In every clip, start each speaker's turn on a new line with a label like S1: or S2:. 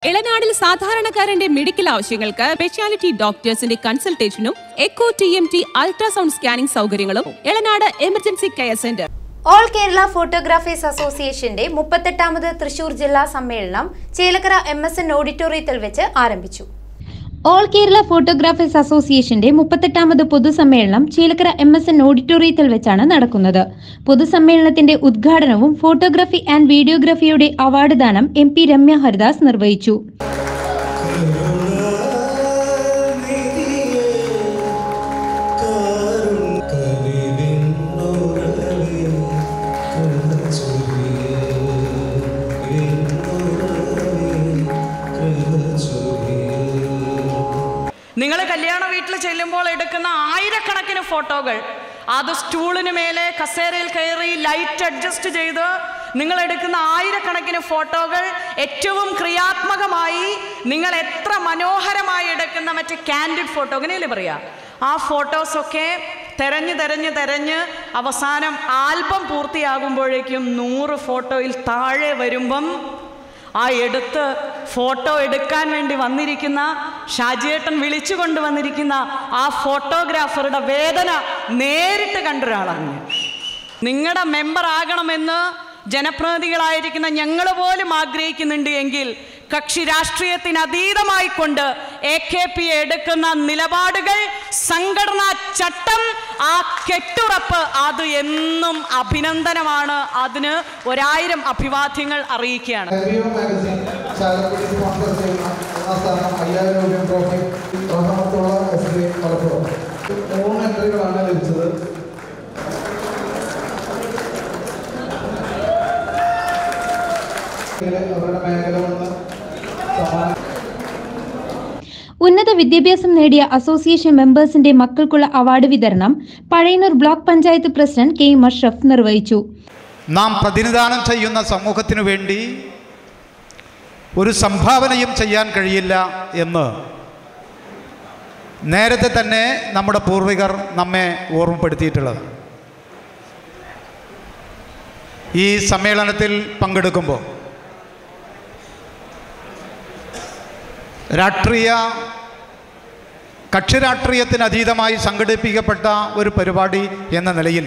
S1: ഇളനാടിൽ സാധാരണക്കാരന്റെ മെഡിക്കൽ ആവശ്യങ്ങൾക്ക് സ്പെഷ്യാലിറ്റി ഡോക്ടേഴ്സിന്റെ കൺസൾട്ടേഷനും echo T M T ultrasound scanning സൗകര്യങ്ങളും Elanad emergency care centre
S2: all Kerala photographers അസോസിയേഷന്റെ മുപ്പത്തെട്ടാമത് തൃശൂർ ജില്ലാ സമ്മേളനം ചേലക്കര എം എസ് എൻ ഓഡിറ്റോറിയത്തിൽ വെച്ച് ആരംഭിച്ചു
S3: ഓൾ കേരള ഫോട്ടോഗ്രാഫേഴ്സ് അസോസിയേഷന്റെ മുപ്പത്തെട്ടാമത് പൊതുസമ്മേളനം ചീലക്കര എം എസ് എൻ ഓഡിറ്റോറിയത്തിൽ വെച്ചാണ് നടക്കുന്നത് പൊതുസമ്മേളനത്തിന്റെ ഉദ്ഘാടനവും ഫോട്ടോഗ്രാഫി ആൻഡ് വീഡിയോഗ്രാഫിയുടെ അവാർഡ് ദാനം എം പി രമ്യ ഹരിദാസ് നിർവഹിച്ചു
S4: നിങ്ങൾ കല്യാണ വീട്ടിൽ ചെല്ലുമ്പോൾ എടുക്കുന്ന ആയിരക്കണക്കിന് ഫോട്ടോകൾ അത് സ്റ്റൂളിന് മേലെ കസേരയിൽ കയറി ലൈറ്റ് അഡ്ജസ്റ്റ് ചെയ്ത് നിങ്ങൾ എടുക്കുന്ന ആയിരക്കണക്കിന് ഫോട്ടോകൾ ഏറ്റവും ക്രിയാത്മകമായി നിങ്ങൾ എത്ര മനോഹരമായി എടുക്കുന്ന മറ്റേ കാൻഡിഡ് ഫോട്ടോ അങ്ങനെയല്ലേ പറയാ ആ ഫോട്ടോസൊക്കെ തെരഞ്ഞ് തെരഞ്ഞ് തെരഞ്ഞ് അവസാനം ആൽബം പൂർത്തിയാകുമ്പോഴേക്കും നൂറ് ഫോട്ടോയിൽ താഴെ വരുമ്പം ആ എടുത്ത് ഫോട്ടോ എടുക്കാൻ വേണ്ടി വന്നിരിക്കുന്ന ഷാജിയേട്ടൻ വിളിച്ചു കൊണ്ടുവന്നിരിക്കുന്ന ആ ഫോട്ടോഗ്രാഫറുടെ വേദന നേരിട്ട് കണ്ട ഒരാളാണ് ഞാൻ നിങ്ങളുടെ മെമ്പർ ആകണമെന്ന് ജനപ്രതിനിധികളായിരിക്കുന്ന ഞങ്ങൾ പോലും ആഗ്രഹിക്കുന്നുണ്ട് എങ്കിൽ കക്ഷി രാഷ്ട്രീയത്തിന് അതീതമായി കൊണ്ട് എ കെ പി എടുക്കുന്ന നിലപാടുകൾ സംഘടനാ ചട്ടം ആ കെട്ടുറപ്പ് അത് എന്നും അഭിനന്ദനമാണ് അതിന് ഒരായിരം അഭിവാദ്യങ്ങൾ അറിയിക്കുകയാണ്
S5: റിവ്യൂ മാഗസിൻ ചാലക്കുടി സ്പോൺസർ ചെയ്യുന്ന ഒന്നാം സ്ഥാനം അയ്യായിരം രൂപ trophy Rahmathulla S D Malappuram മൂന്ന് എൻട്രികളാണ് ലഭിച്ചത് അവരുടെ മേഖല വന്ന് സമ്മാനം
S3: ഉന്നത വിദ്യാഭ്യാസം നേടിയ അസോസിയേഷൻ മെമ്പേഴ്സിന്റെ മക്കൾക്കുള്ള അവാർഡ് വിതരണം Pazhayannur block panchayat president K Mashraf നിർവഹിച്ചു
S6: നാം പ്രതിനിധാനം ചെയ്യുന്ന സമൂഹത്തിനു വേണ്ടി ഒരു സംഭാവനയും ചെയ്യാൻ കഴിയില്ല എന്ന് നേരത്തെ തന്നെ നമ്മുടെ പൂർവികർ നമ്മെ ഓർമ്മപ്പെടുത്തിയിട്ടുള്ളത് ഈ സമ്മേളനത്തിൽ പങ്കെടുക്കുമ്പോൾ രാഷ്ട്രീയ കക്ഷി രാഷ്ട്രീയത്തിന് അതീതമായി സംഘടിപ്പിക്കപ്പെട്ട ഒരു പരിപാടി എന്ന നിലയിൽ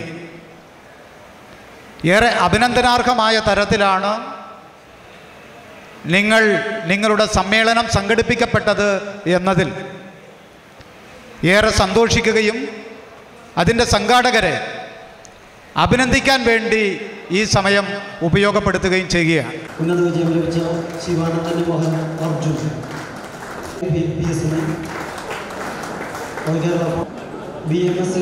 S6: ഏറെ അഭിനന്ദനാർഹമായ തരത്തിലാണ് നിങ്ങൾ നിങ്ങളുടെ സമ്മേളനം സംഘടിപ്പിക്കപ്പെട്ടത് എന്നതിൽ ഏറെ സന്തോഷിക്കുകയും അതിൻ്റെ സംഘാടകരെ അഭിനന്ദിക്കാൻ വേണ്ടി ഈ സമയം ഉപയോഗപ്പെടുത്തുകയും ചെയ്യുകയാണ്
S7: ഉന്നത വിജയം ലഭിച്ച Sivanandan Mohan Arjun P S B M S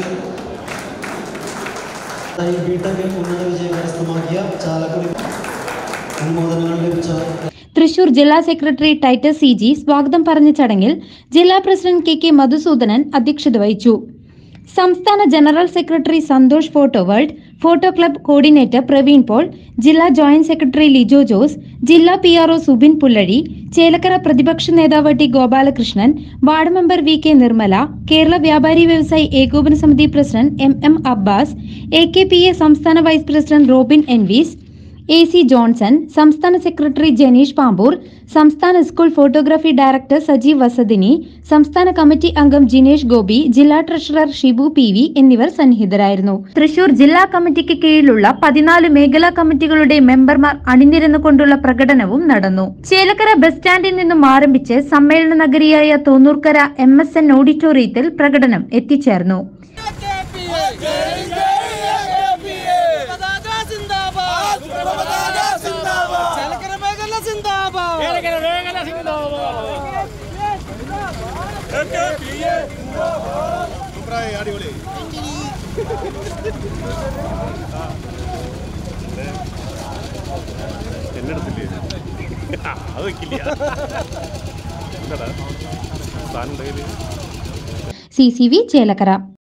S7: B tech ഉന്നത വിജയം കരസ്ഥമാക്കിയ ചാലക്കുടി അനുമോദനങ്ങൾ ലഭിച്ച
S3: തൃശൂർ ജില്ലാ സെക്രട്ടറി ടൈറ്റസ് സി ജി സ്വാഗതം പറഞ്ഞ ചടങ്ങിൽ ജില്ലാ പ്രസിഡന്റ് കെ കെ മധുസൂദനൻ അധ്യക്ഷത വഹിച്ചു സംസ്ഥാന general secretary Santhosh photo world photo club coordinator Praveen Paul ജില്ലാ ജോയിന്റ് സെക്രട്ടറി ലിജോ ജോസ് ജില്ലാ P R O Subin Pullazhi Chelakkara പ്രതിപക്ഷ നേതാവ് T Gopalakrishnan ward member V K Nirmala Kerala വ്യാപാരി വ്യവസായി ഏകോപന സമിതി president M M Abbas A K P A സംസ്ഥാന vice president Robin Envees A C Johnson സംസ്ഥാന സെക്രട്ടറി ജനീഷ് പാമ്പൂർ സംസ്ഥാന school photography director Sajeev Vasadini സംസ്ഥാന കമ്മിറ്റി അംഗം ജിനേഷ് ഗോപി ജില്ലാ ട്രഷറർ ഷിബു പി വി എന്നിവർ സന്നിഹിതരായിരുന്നു തൃശൂർ ജില്ലാ കമ്മിറ്റിക്ക് കീഴിലുള്ള പതിനാല് മേഖലാ കമ്മിറ്റികളുടെ മെമ്പർമാർ അണിനിരന്നുകൊണ്ടുള്ള പ്രകടനവും നടന്നു ചേലക്കര ബസ് സ്റ്റാൻഡിൽ നിന്നും ആരംഭിച്ച് സമ്മേളന നഗരിയായ തോന്നൂർക്കര എം എസ് എൻ ഓഡിറ്റോറിയത്തിൽ പ്രകടനം എത്തിച്ചേർന്നു
S8: അത് വെക്കില്ല എന്താടാ സാധനം
S3: സി സി വി ചേലക്കര